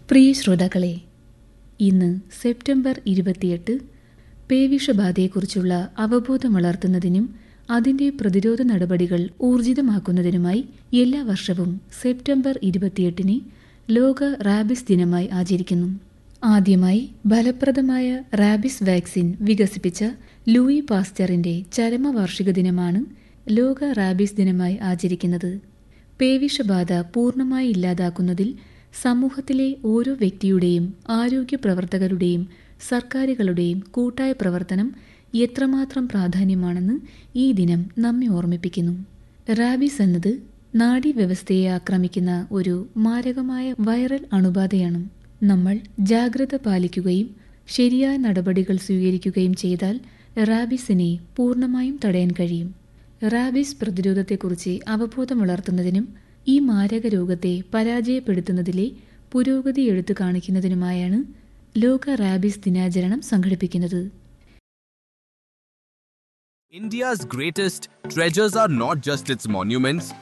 പ്രിയ ശ്രോതാക്കളെ ഇന്ന് സെപ്റ്റംബർ ഇരുപത്തിയെട്ട് പേവിഷബാധയെക്കുറിച്ചുള്ള അവബോധം വളർത്തുന്നതിനും അതിന്റെ പ്രതിരോധ നടപടികൾ ഊർജിതമാക്കുന്നതിനുമായി എല്ലാ വർഷവും സെപ്റ്റംബർ ഇരുപത്തിയെട്ടിന് ലോക റാബിസ് ദിനമായി ആചരിക്കുന്നു ആദ്യമായി ഫലപ്രദമായ റാബിസ് വാക്സിൻ വികസിപ്പിച്ച ലൂയി പാസ്റ്ററിന്റെ ചരമവാർഷിക ദിനമാണ് ലോക റാബിസ് ദിനമായി ആചരിക്കുന്നത് പേവിഷബാധ പൂർണ്ണമായി ഇല്ലാതാക്കുന്നതിൽ സമൂഹത്തിലെ ഓരോ വ്യക്തിയുടെയും ആരോഗ്യ പ്രവർത്തകരുടെയും സർക്കാരുകളുടെയും കൂട്ടായ പ്രവർത്തനം എത്രമാത്രം പ്രാധാന്യമാണെന്ന് ഈ ദിനം നമ്മെ ഓർമ്മിപ്പിക്കുന്നു റാബിസ് എന്നത് നാഡീവ്യവസ്ഥയെ ആക്രമിക്കുന്ന ഒരു മാരകമായ വൈറൽ അണുബാധയാണ് നമ്മൾ ജാഗ്രത പാലിക്കുകയും ശരിയായ നടപടികൾ സ്വീകരിക്കുകയും ചെയ്താൽ റാബിസിനെ പൂർണ്ണമായും തടയാൻ കഴിയും റാബിസ് പ്രതിരോധത്തെക്കുറിച്ച് അവബോധം വളർത്തുന്നതിനും ഈ മാരക രോഗത്തെ പരാജയപ്പെടുത്തുന്നതിലെ പുരോഗതി എടുത്തു കാണിക്കുന്നതിനുമായാണ് ലോക റാബിസ് ദിനാചരണം സംഘടിപ്പിക്കുന്നത് India's greatest treasures are not just its monuments,